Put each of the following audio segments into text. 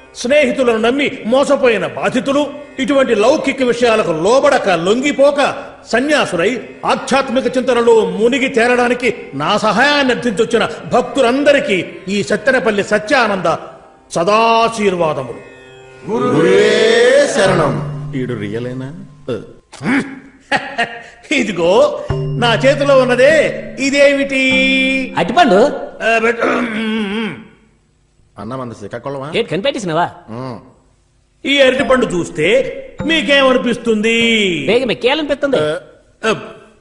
స్నేహితులను నమ్మి మోసపోయిన బాధితులు ఇటువంటి లౌకిక విషయాలకు లోబడక లొంగిపోక సన్యాసులై ఆధ్యాత్మిక చింతనలో మునిగి తేరడానికి నా సహాయాన్ని అర్థించొచ్చిన భక్తులందరికీ ఈ సత్తెనపల్లి సత్యానంద సదాశీర్వాదములు శరణం ఈడు రియలేనా ఇదిగో నా చేతిలో ఉన్నదే ఇదేమిటి అట్టిపండు ఆ, బెట్- అన్న మన శ్రీకాకుళమా ఏటి కనిపెట్టేసినవా ఈ అరటిపండు చూస్తే మీకేమనిపిస్తుంది వేగమే కేలనిపిస్తుంది ఆ,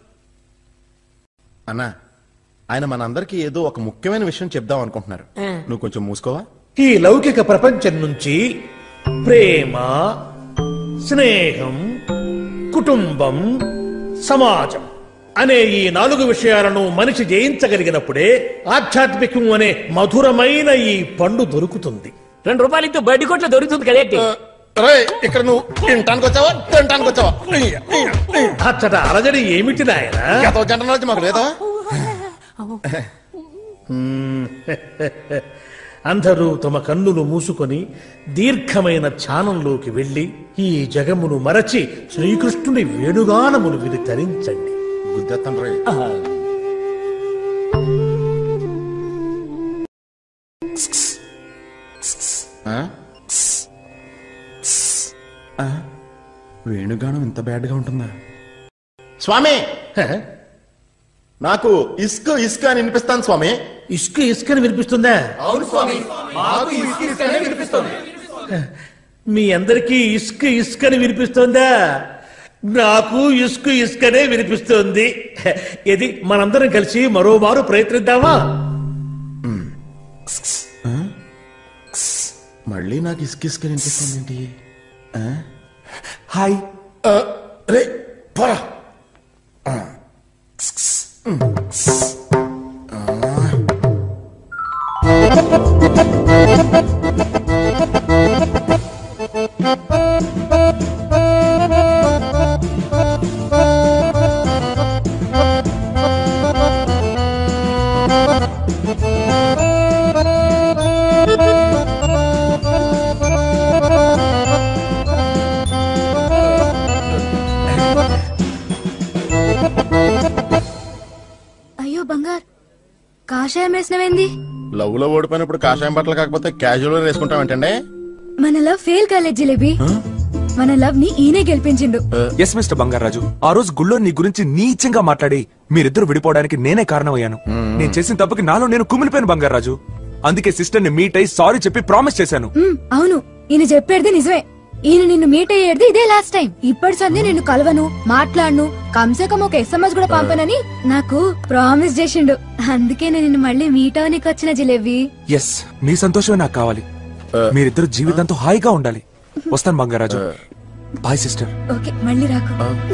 అన్న ఆయన మనందరికీ ఏదో ఒక ముఖ్యమైన విషయం చెప్దాం అనుకుంటున్నారు నువ్వు కొంచెం మూసుకోవా ఈ లౌకిక ప్రపంచం నుంచి ప్రేమ స్నేహం కుటుంబం సమాజం అనే ఈ నాలుగు విషయాలను మనిషి జయించగలిగినప్పుడే ఆధ్యాత్మికం అనే మధురమైన ఈ పండు దొరుకుతుంది రెండు రూపాయలు ఇస్తే బడ్డీ కొట్లో దొరుకుతుంది కదేంటి రేయ్, ఇక్కడ నువ్వు తినటానికి వచ్చావా తినటానికి వచ్చావా అచ్చట అలజడి ఏమిటి నాయన గత జంట నుంచి మాకు లేదా అందరూ తమ కన్నులు మూసుకొని దీర్ఘమైన ధ్యానంలోకి వెళ్లి ఈ జగమును మరచి శ్రీకృష్ణుని వేణుగానమును విని తరించండి గుద్దెత్తండి రే ఆ? ఆ? వేణుగానం ఇంత బ్యాడ్గా ఉంటుందా స్వామి హ? నాకు ఇసుక ఇసుక అని వినిపిస్తాను స్వామి ఇసుక ఇసుకని వినిపిస్తుందా అవును స్వామి మాకు ఇసుక ఇసుకనే వినిపిస్తుంది మీ అందరికీ ఇసుక ఇసుకని వినిపిస్తోందా నాకు ఇసుక ఇసుకనే వినిపిస్తోంది ఇది మనందరం కలిసి మరోమారు ప్రయత్నిద్దామా మళ్ళీ నాకు ఇసుక ఇసుక వినిపిస్తుంది ఏంటి హాయ్ రే పోరా అయ్యో బంగార్ కాషాయం వేసినవేంది లవ్ లో ఓడిపోయినప్పుడు కాషాయం బట్టలు కాకపోతే క్యాజువల్ వేసుకుంటాం ఏంటండి మన లవ్ ఫెయిల్ కాలేదు జిలేబీ మన లవ్ ని ఈయనే గెలిపించిండు ఎస్ మిస్టర్ బంగారాజు ఆ రోజు గుళ్ళో నీ గురించి నీచంగా మాట్లాడి మీరిద్దరు విడిపోవడానికి నేనే కారణమయ్యాను నేను చేసిన తప్పుకి నాలో నేను కుమిలిపోయాను బంగారాజు అందుకే సిస్టర్ ని మీట్ అయి సారీ చెప్పి ప్రామిస్ చేశాను ఉమ్, అవును ఈయన చెప్పేది నిజమే ఈయన నిన్ను మీట్ అయ్యేది ఇదే లాస్ట్ టైం ఇప్పటి సంది నిన్ను కలవను మాట్లాడను కమ్సే కమ్ ఒక ఎస్ఎంఎస్ కూడా పంపనని నాకు ప్రామిస్ చేసిండు అందుకే నేను నిన్ను మళ్ళీ మీట్ అవనికి వచ్చిన జిలేబీ ఎస్ మీ సంతోషమే నాకు కావాలి మీరిద్దరు జీవితంతో హాయిగా ఉండాలి వస్తాను బంగారాజు బాయ్ సిస్టర్ ఓకే మళ్ళీ రాకు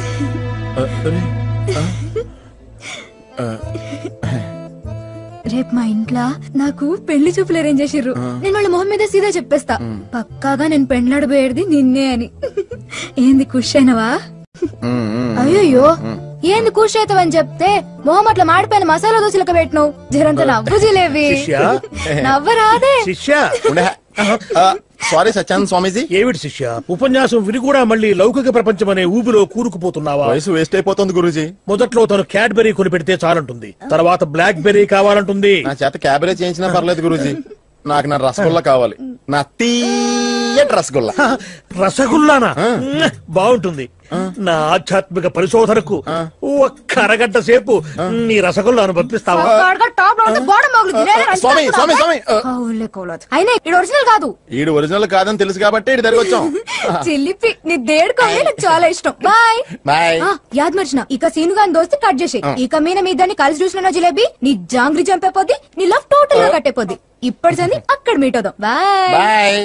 రేపు మా ఇంట్లో నాకు పెళ్లి చూపులు అరేంజ్ చేసిర్రు నేను వాళ్ళ మొహం మీద సీదా చెప్పేస్తా పక్కాగా నేను పెండ్లాడబోయేది నిన్నే అని ఏంది ఖుషి అయినవా అయ్యో ఏంది ఖుషి అవుతావని చెప్తే మొహం అట్లా మాడిపోయిన మసాలా దోశలకు పెట్టినావు జరంత నవ్వు జిలేవి శిష్య నవ్వరాదే శిష్య సారీ సత్యానంద్ స్వామీజీ ఏమిటి శిష్య ఉపన్యాసం విని కూడా మళ్ళీ లౌకిక ప్రపంచం అనే ఊబిలో కూరుకుపోతున్నావా వయసు వేస్ట్ అయిపోతుంది గురూజీ మొదట్లో తను క్యాడ్బెరీ కొని పెడితే చాలంటుంది తర్వాత బ్లాక్ బెర్రీ కావాలంటుంది నా చేత క్యాబరేజ్ చేయించినా పర్లేదు గురూజీ నాకు నా రసగుల్లా కావాలి నా తీయటి రసగుల్లా రసగుల్లానా మ్మ్. బాగుంటుంది నా ఆధ్యాత్మిక పరిశోధనకు ఒక్క అరగంట సేపు నీ రసగుల్లాను పంపిస్తావా టాప్ లో ఉంటే గోడ మగులు స్వామి స్వామి స్వామి ఆ, అయినా ఇది ఒరిజినల్ కాదు ఈడు ఒరిజినల్ కాదని తెలుసు కాబట్టి ఇటు దగ్గర వచ్చాం చిల్లిపి నీ దేడుకోండి నాకు చాలా ఇష్టం బాయ్ బాయ్ ఆ, యాద్ మర్చిన ఇక సీను గాని దోస్తి కట్ చేసి ఇక మీద మీ ఇద్దరిని కలిసి చూసిన జిలేబీ నీ జాంగ్రీ చంపేపోద్ది నీ లవ్ టోటల్ గా కట్టేపోద్ది ఇప్పటి సంది అక్కడ మీట్ అవుదాం బాయ్ బాయ్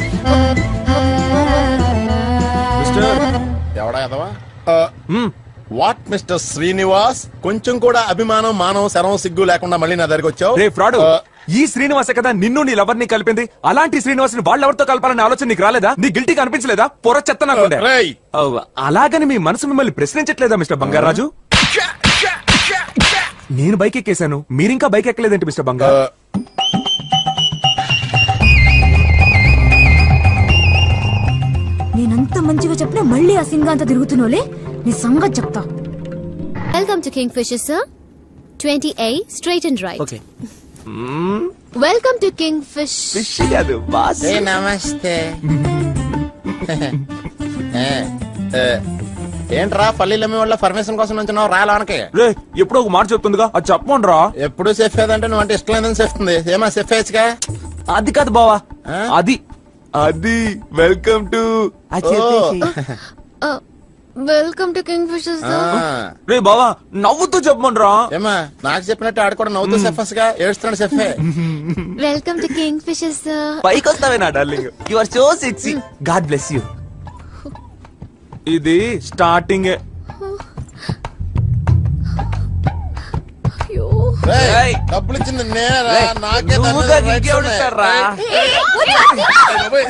మిస్టర్ ఎవడా ఎదవా ఆ, వాట్ మిస్టర్ శ్రీనివాస్ కొంచెం కూడా అభిమానం మానవ శరం సిగ్గు లేకుండా మళ్ళీ నా దగ్గరికి వచ్చావు రే ఫ్రాడ్ ఆ, ఈ శ్రీనివాసే కదా నిన్ను నీ లవర్ ని కలిపింది అలాంటి శ్రీనివాస్ ని వాళ్ళెవరితో కలపాలనే ఆలోచన నీకు రాలేదా నీ గిల్టీగా అనిపించలేదా పొర చెత్త నాకుండే రేయ్. ఓ, అలాగని మీ మనసు మిమ్మల్ని ప్రశ్నించట్లేదా మిస్టర్ బంగారాజు నేను బైక్ ఎక్కేశాను మీరింకా బైక్ ఎక్కలేదేంటి మిస్టర్ ఆ, బంగారు నేనంత మంచిగా చెప్పినా మళ్ళీ ఆ సింగ అంత తిరుగుతున్నావులే నీ సంగతి చెప్తా Welcome to Kingfisher, sir. 20A, straight and right. Okay Welcome to Kingfish. Fish కాదు బాస్ ఏ నమస్తే ఏ, ఏ, ఏంట్రా పల్లీలు అమ్మే వాళ్ళ పర్మిషన్ కోసం నుంచున్నావు రా లోనకి రే ఎప్పుడో ఒక మాట చెప్తుందిగా అది చెప్పమండ్రా ఎప్పుడు సెఫ్ ఏదంటే నువ్వు అంటే ఇష్టం లేదని చెప్తుంది ఏమా సెఫ్ వేయచ్చుగా అది కాదు బావా ఆ? అది అది welcome to Uh, welcome to Kingfisher, sir. రే బావా నవ్వుతూ చెప్పమండ్రా ఏమా నాకు చెప్పినట్టు ఆడు కూడా నవ్వుతూ సెఫస్ గా ఏడుస్తున్నాడు సెఫే Welcome to Kingfisher, sir. పైకి వస్తావే నా darling you are so sexy God bless you ఇది స్టార్టింగ్ అయ్యో. రేయ్, డబ్బులు ఇచ్చింది నేరా నాకే దాని మీద rights ఉన్నాయి. Hey, what's happening?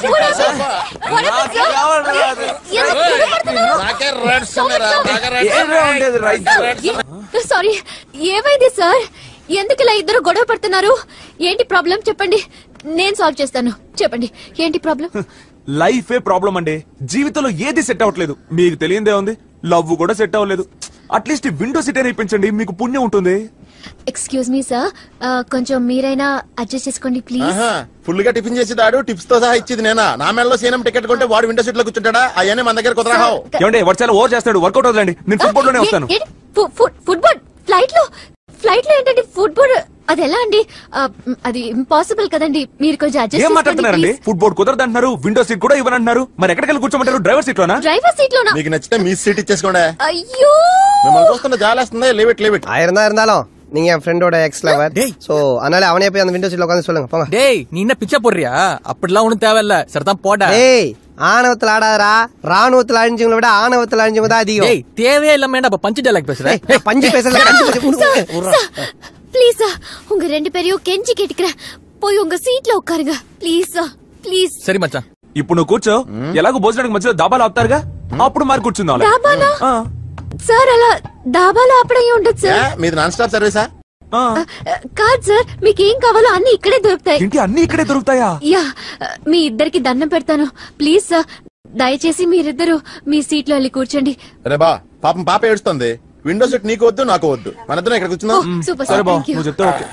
ఎందుకు భయపడుతున్నావు? నాకే రైట్స్ ఉన్నారా నాకే rights ఉన్నాయి. సారీ ఏమైంది సార్ ఎందుకు ఇలా ఇద్దరు గొడవ పడుతున్నారు ఏంటి ప్రాబ్లం చెప్పండి నేను సాల్వ్ చేస్తాను చెప్పండి ఏంటి ప్రాబ్లం లైఫ్ ఏ ప్రాబ్లం అండి జీవితంలో ఏది సెట్ అవ్వట్లేదు మీకు తెలియందే ఉంది లవ్ కూడా సెట్ అవ్వలేదు అట్లీస్ట్ విండో సీట్ అయినా ఇప్పించండి మీకు పుణ్యం ఉంటుంది ఎక్స్క్యూజ్ మీ సార్ కొంచెం మీరైనా అడ్జస్ట్ చేసుకోండి ప్లీజ్ ఆహా, ఫుల్ గా టిఫిన్ చేసి దాడు టిప్స్ తో సహా ఇచ్చేది నేనా నా మెడలో సీనం టికెట్ కొంటే వాడు విండో సీట్ లో కూర్చుంటాడా అవన్నీ మన దగ్గర కుదరహావు ఏమంటే వాడు చాలా ఓవర్ చేస్తాడు వర్కౌట్ అవుతుందండి నేను ఫుట్బాల్ లోనే వస్తాను ఫుట్బాల్ ఫ్లైట్ లో ఫ్లైట్ లో ఏంటండి ఫుట్బాల్ అది ఎలా అండి ఆ, మ్, అది ఇంపాసిబుల్ కదండి మీరు కొంచెం ఏం అడ్జస్ట్ మాట్లాడుతున్నారండి చేసుకోండి ఫుట్బాల్ కుదరదు అంటున్నారు విండో సీట్ కూడా ఇవ్వనంటున్నారు మరి ఎక్కడికి వెళ్ళి కూర్చోమంటారు డ్రైవర్ సీట్ లోనా డ్రైవర్ సీట్ లోనా మీకు నచ్చితే మీ సీట్ ఇచ్చేసుకోండి అయ్యో మిమ్మల్ని చూస్తున్న జాలేస్తుంది లీవ్ ఇట్ లీవ్ ఇట్ ஆயிரம் இருந்தாலும் நீங்க என் ஃப்ரெண்டோட எக்ஸ் லவர் சோ அதனால அவனே போய் அந்த விண்டோ சீட்ல உட்காந்து சொல்லுங்க போங்க டேய் நீ என்ன பிச்சை போடுறியா அப்படிலாம் ஒண்ணும் தேவையில்ல சரிதான் போடா ஏய் ஆணவத்துல ஆடாதடா ராணுவத்துல அழிஞ்சவங்களை விட ஆணவத்துல அழிஞ்சவங்க தான் அதிகம் டேய் தேவையே இல்லாம அப்ப பஞ்சு டைலாக் பேசுற ஏய், நான் பஞ்சு பேசல கடிச்சு போச்சு. ப்ளீஸ் சார் உங்க ரெண்டு பேரையும் கெஞ்சி கேட்டுக்கிறேன் போய் உங்க சீட்ல உட்காருங்க ப்ளீஸ் சார் ப்ளீஸ் சரி மச்சான் ఇప్పుడు నువ్వు కూర్చో ఎలాగో భోజనానికి మధ్యలో దాబాలు ఆపుతారుగా అప్పుడు మరి కూర్చుందాం అలా. డాబాలా ఆ, సార్ అలా డాబాలో ఆపడం ఉండదు ఏ, సార్ మీది నాన్ స్టాప్ సర్వీసా ఆ. కాదు సార్ మీకు ఏం కావాలో అన్ని ఇక్కడే దొరుకుతాయి ఏంటి అన్ని ఇక్కడే దొరుకుతాయా యా మీ ఇద్దరికి దండం పెడతాను ప్లీజ్ సార్ దయచేసి మీరిద్దరు మీ సీట్ లో వెళ్ళి కూర్చోండి రే బా పాపం పాప ఏడుస్తుంది విండో సీట్ నీకు వద్దు నాకు వద్దు మన ఇద్దరం ఇక్కడ కూర్చుందాం సూపర్ సరే సార్ బావ థ్యాంక్ యూ నువ్వు చెప్తే okay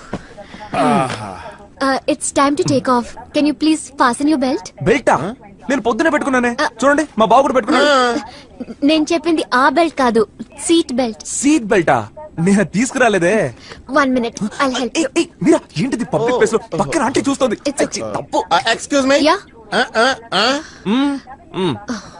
it's time to take off can you please fasten your belt బెల్టా నేను పొద్దునే పెట్టుకున్నానే చూడండి మా బాబు కూడా పెట్టుకున్నాడు నేను చెప్పింది ఆ బెల్ట్ కాదు సీట్ బెల్ట్ సీట్ బెల్టా నేను అది తీసుకురాలేదే వన్ మినిట్ ఐ హెల్ప్ ఏయ్, ఏయ్, మీరా ఏంటిది పబ్లిక్ ప్లేస్ లో పక్కన ఆంటీ చూస్తుంది It's okay. అచ్చి, తప్పు ఎక్స్క్యూజ్ మీ యా మ్మ్, మ్మ్.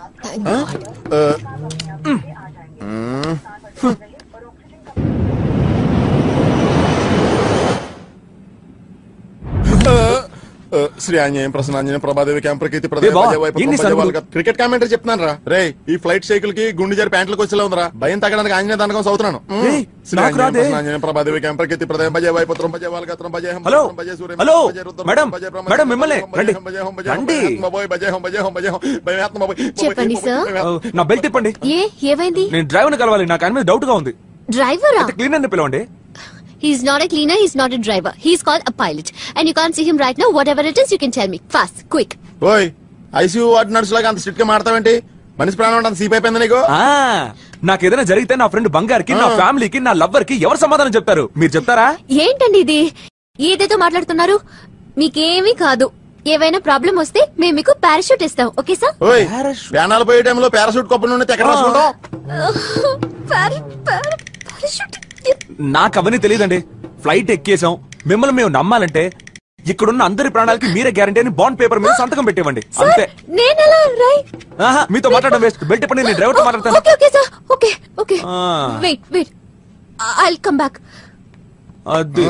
శ్రీ ఆంజనేయం ప్రసన్నాంజనేయం ప్రభాదేవి క్యాంప్ ప్రకృతి ఏ బావ, ఏంటి సరుకులు? క్రికెట్ కామెంటరీ చెప్తున్నాను రా రే ఈ ఫ్లైట్ సైకిల్ కి గుండె జారి ప్యాంట్లకు వచ్చేలా ఉందిరా భయం తగ్గడానికి ఆంజనేయ దండకం చదువుతున్నాను మ్మ్. ఏయ్, శ్రీ నాకు ఆంజనేయం రాదే. ప్రసన్నాంజనేయం ప్రభాదేవి క్యాంప్ ప్రకృతి ప్రదయ భజయ వైపుత్రం భజయ వాల్గత్రం భజయ హం హలో, భజయ సూర్యం హలో, భజయ రుద్రం మేడం, భజయ బ్రహ్మ మేడం, భజయ మిమ్మల్ని, భజయ రండి. భజయ హం భజయ హం రండి. భజయ హం భజయ హం భజయ హం భజయ హం భజయ హం భజయ హం చెప్పండి, సార్. భజయ ఆ, నా బెల్ట్ ఇప్పండి ఏ ఏమైంది నేను డ్రైవర్ కలవాలి నాకు ఆయన మీద డౌట్ గా ఉంది డ్రైవరా క్లీనర్ ని పిలవండి He's not a cleaner, he's not a driver. He's called a pilot. And you can't see him right now. Whatever it is, you can tell me. Fast, quick. ఓయ్ ICU ward nurse లాగా అంత strict గా మాడతావేంటి మనిషి ప్రాణం అంత సీప్ అయిపోయింది నీకు ఆ నాకు ఏదైనా జరిగితే నా ఫ్రెండ్ బంగారికి నా ఫ్యామిలీకి నా లవ్వర్ కి ఎవరు సమాధానం చెప్తారు మీరు చెప్తారా ఏంటండి ఇది ఏదేదో మాట్లాడుతున్నారు మీకేమీ కాదు ఏవైనా ప్రాబ్లం వస్తే మేము మీకు పారాషూట్ ఇస్తాం ఓకే సార్ ఓయ్ ప్యానాలు పోయే టైంలో పారాసూట్ కప్పుల నుండి ఎక్కడ రాసుకుంటాం పారాషూట్ నాకు అవన్నీ తెలియదండి ఫ్లైట్ ఎక్కేసాం మిమ్మల్ని మేము నమ్మాలంటే ఇక్కడున్న అందరి ప్రాణాలకి మీరే గ్యారంటీ అని బాండ్ పేపర్ మీద సంతకం పెట్టివ్వండి అంతే నేను ఎలా రై ఆహా, మీతో మాట్లాడడం వేస్ట్ బెల్ట్ ఇప్పండి నేను డ్రైవర్ తో మాట్లాడతాను okay okay sir okay okay ఆ. Wait wait I come back అది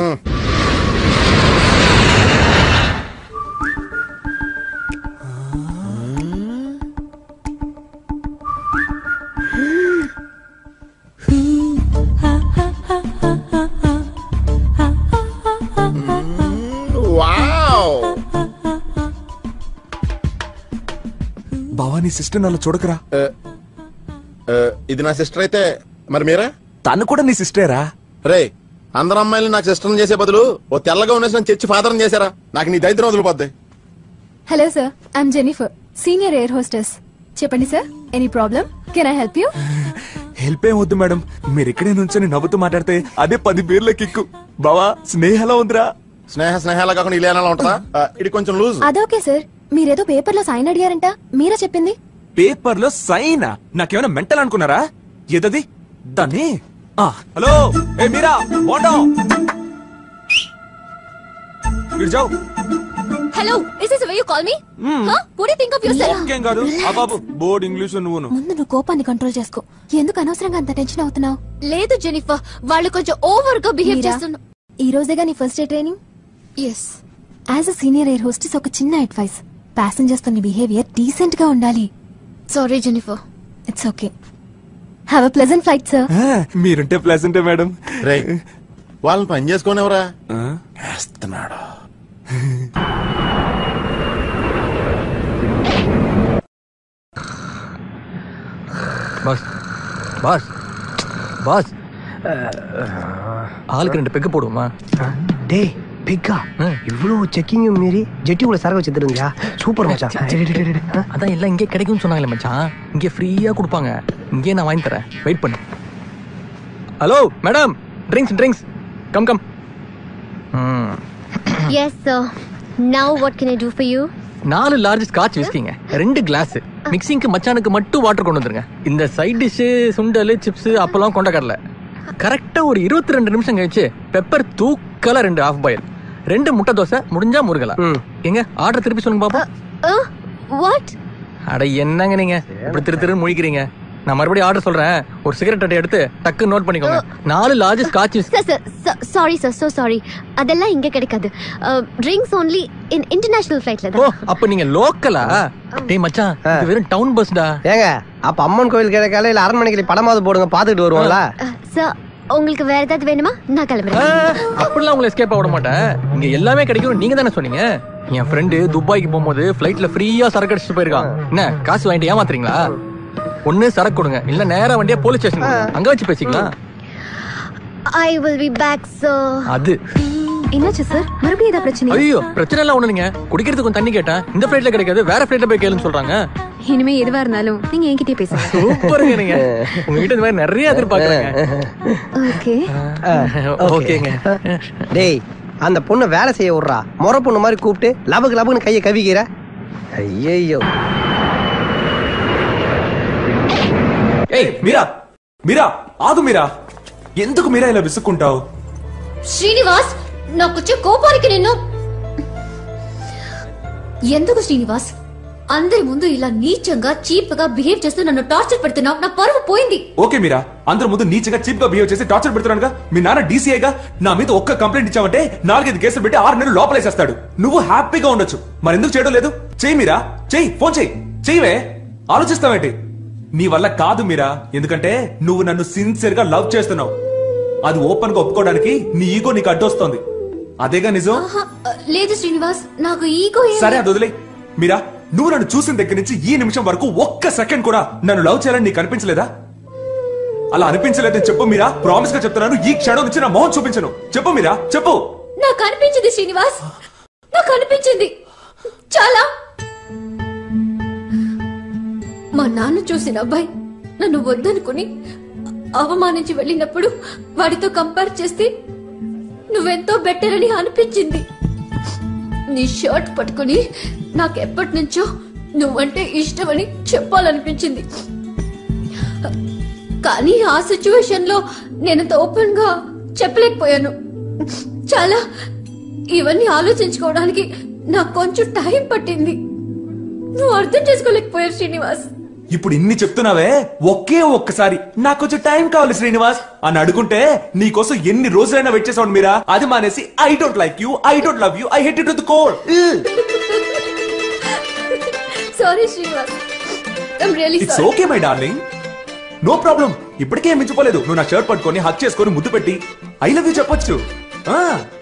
సిస్టర్ అలా చూడకరా ఆ, ఇది నా సిస్టర్ అయితే మరి మీరా తను కూడా నీ సిస్టరేరా రే అందరు అమ్మాయిలు నాకు సిస్టర్ చేసే బదులు ఓ తెల్లగా ఉన్నసి నన్ను చర్చి ఫాదర్ చేశారా నాకు నీ దైత్రం వదిలిపోద్ది hello sir I'm Jennifer senior air hostess చెప్పండి sir any problem can I help you help ఏం వద్దు మేడం మీరు ఇక్కడే నుంచొని నవ్వుతూ మాట్లాడితే అదే పది పేర్ల కిక్కు బావా స్నేహలా ఉందిరా స్నేహ స్నేహాలు కాకుండా ఇలా ఉంటుందా ఆ, ఇది కొంచెం లూజ్ అదోకే సార్ మీరేదో పేపర్ లో సైన్ అడిగారంట మీరా చెప్పింది పేపర్ లో సైనా నాకేమైనా మెంటల్ అనుకున్నారా ఏదది దాన్ని ఆ, హలో ఏ మీరా బోండం ఇటు జావ్ hello is is way you call me huh what do think of yourself ఇంకేం కాదు ఆ బాబు బోర్డ్ ఇంగ్లీష్ నువ్వును ముందు నువ్వు కోపాన్ని కంట్రోల్ చేసుకో ఎందుకు అనవసరంగా అంత టెన్షన్ అవుతున్నావు లేదు జెనిఫర్ వాళ్ళు కొంచెం ఓవర్ గా బిహేవ్ మీరా? చేస్తున్నారు ఈ రోజేగా నీ first day training yes as a senior air hostess ఒక చిన్న అడ్వైస్ ప్యాసింజర్స్ తో నీ బిహేవియర్ డీసెంట్ గా ఉండాలి sorry Jennifer it's okay have a pleasant flight sir ఆ, మీరుంటే ప్లెజెంటే మేడం రే వాళ్ళని పని చేసుకోనివరా వేస్తున్నాడు பாஸ் பாஸ் பாஸ் ஆளுக்கு ரெண்டு பெக்கு போடுவோமா டேய் பிக்கா இவ்வளவு செக்கிங் மீறி ஜெட்டிக்குள்ள சரக்கு வச்சுட்டு இருந்தியா சூப்பர் மச்சான் டேய், டேய், டேய், டேய். ஆ? அதான் எல்லாம் இங்கே கிடைக்கும்னு சொன்னாங்களே மச்சான் இங்கே ஃப்ரீயா கொடுப்பாங்க இங்கே நான் வாங்கி தரேன் வெயிட் பண்ணு hello madam drinks drinks come come hmm yes sir now what can I do for you நாலு லார்ஜ் ஸ்காட்ச் விஸ்கிங்க ரெண்டு கிளாஸ் மிக்சிங்க்கு மச்சானுக்கு மட்டும் வாட்டர் கொண்டு வந்துருங்க இந்த சைட் டிஷ் சுண்டல் சிப்ஸ் அப்பெல்லாம் கொண்ட கடல கரெக்டா ஒரு இருபத்தி ரெண்டு நிமிஷம் கழிச்சு பெப்பர் தூக்கல ரெண்டு ஆஃப் பாயில் ரெண்டு முட்டை தோசை முடிஞ்சா முருகலா எங்க ஆர்டர் திருப்பி சொல்லுங்க பாப்போம் వాట్ அட என்னங்க நீங்க இப்படி திரு திரு முழிக்கிறீங்க நான் மறுபடியும் ஆர்டர் சொல்றேன் ஒரு சிகரெட் அட்டை எடுத்து டக்கு நோட் பண்ணிக்கோங்க நாலு large scotch sir sir sorry sir so sorry அதெல்லாம் இங்க கிடைக்காது ட்ரிங்க்ஸ் ஓன்லி இன் இன்டர்நேஷனல் ஃபிளைட்ல ஓ தான் அப்ப நீங்க லோக்கலா டேய் மச்சான் இது வெறும் டவுன் பஸ்டா ஏங்க அப்ப அம்மன் கோயில் கிடைக்கால இல்ல அரண்மனைக்கு படமாவது போடுங்க பாத்துக்கிட்டு வருவோம்ல சார் உங்களுக்கு வேற ஏதாவது வேணுமா நான் கிளம்புறேன் அப்படிலாம் உங்களை எஸ்கேப் விட மாட்டேன் இங்க எல்லாமே கிடைக்கும் நீங்க தானே சொன்னீங்க என் ஃப்ரெண்டு துபாய்க்கு போகும்போது ஃபிளைட்ல ஃப்ரீயா சரக்கு அடிச்சுட்டு போயிருக்கான் என்ன காசு வாங்கிட்டு ஏமாத்துறீங்களா ஒண்ணு சரக்கு கொடுங்க இல்ல நேரா வண்டியா போலீஸ் ஸ்டேஷன் அங்க வச்சு பேசிக்கலாம் I will be back sir அது என்னாச்சு சார் மறுபடியும் ஏதாவது பிரச்சனை ஐயோ பிரச்சனை எல்லாம் ஒண்ணு நீங்க குடிக்கிறதுக்கு கொஞ்சம் தண்ணி கேட்டேன் இந்த ஃபிளைட்ல கிடைக்காது வேற ஃபிளைட்ல போய் கேளுன்னு சொல்றாங்க இனிமே எதுவா இருந்தாலும் நீங்க என்கிட்டயே பேசுங்க சூப்பருங்க நீங்க உங்ககிட்ட இந்த மாதிரி நிறைய எதிர்பார்க்கறேங்க ஓகே ஓகேங்க டேய் அந்த பொண்ணை வேலை செய்ய விடுறா முறை பொண்ணு மாதிரி கூப்பிட்டு லபக்கு லபக்குன்னு கையை கவிக்கிற ஐயோ ఏయ్ మీరా మీరా ఆగు మీరా ఎందుకు మీరా ఇలా విసుక్కుంటావు శ్రీనివాస్ నాకొచ్చే కోపానికి నిన్ను ఎందుకు శ్రీనివాస్ అందరి ముందు ఇలా నీచంగా చీప్ గా బిహేవ్ చేస్తూ నన్ను టార్చర్ పెడుతున్నావు నా పరువు పోయింది ఓకే మీరా అందరి ముందు నీచగా చీప్ గా బిహేవ్ చేసి టార్చర్ పెడుతున్నానుగా మీ నాన్న డీసీఐగా నా మీద ఒక్క కంప్లైంట్ ఇచ్చావంటే నాలుగైదు కేసులు పెట్టి ఆరు నెలలు లోపలేసేస్తాడు నువ్వు హ్యాపీగా ఉండొచ్చు మరి ఎందుకు చేయడం లేదు చెయ్యి మీరా చెయ్యి ఫోన్ చెయ్యి చెయ్యవే ఆలోచిస్తావేంటి నీ వల్ల కాదు మీరా ఎందుకంటే నువ్వు నన్ను సిన్సియర్ గా లవ్ చేస్తున్నావు అది ఓపెన్ గా ఒప్పుకోవడానికి నీ ఈగో నీకు అడ్డొస్తోంది అదేగా నిజం ఆహా, లేదు శ్రీనివాస్ నాకు ఈగో ఏం- సరే అది వదిలే మీరా నువ్వు నన్ను చూసిన దగ్గర నుంచి ఈ నిమిషం వరకు ఒక్క సెకండ్ కూడా నన్ను లవ్ చేయాలని నీకు అనిపించలేదా అలా అనిపించలేదని చెప్పు మీరా ప్రామిస్ గా చెప్తున్నాను ఈ క్షణం నుంచి నా మొహం చూపించను చెప్పు మీరా చెప్పు నాకు అనిపించింది శ్రీనివాస్ నాకు అనిపించింది చాలా మా నాన్న చూసిన అబ్బాయి నన్ను వద్దనుకుని అవమానించి వెళ్ళినప్పుడు వాడితో కంపేర్ చేస్తే నువ్వెంతో బెటర్ అని అనిపించింది నీ షర్ట్ పట్టుకుని నాకెప్పటి నుంచో నువ్వంటే ఇష్టమని చెప్పాలనిపించింది కానీ ఆ సిచ్యువేషన్ లో నేనంత ఓపెన్ గా చెప్పలేకపోయాను చాలా ఇవన్నీ ఆలోచించుకోవడానికి నాకు కొంచెం టైం పట్టింది నువ్వు అర్థం చేసుకోలేకపోయావు శ్రీనివాస్ ఇప్పుడు ఇన్ని చెప్తున్నావే ఒకే ఒక్కసారి నాకు కొంచెం టైం కావాలి శ్రీనివాస్ అని అడుగుంటే నీకోసం ఎన్ని రోజులైనా వెయిట్ చేసావు మీరా అది మానేసి I don't like you I don't love you I hate it call sorry Srinivas I'm really it's sorry okay my darling no problem ఇప్పటికే మించిపోలేదు నువ్వు నా షర్ట్ పట్టుకొని హక్ చేసుకొని ముద్దు పెట్టి ఐ లవ్ యూ చెప్పొచ్చు ఆ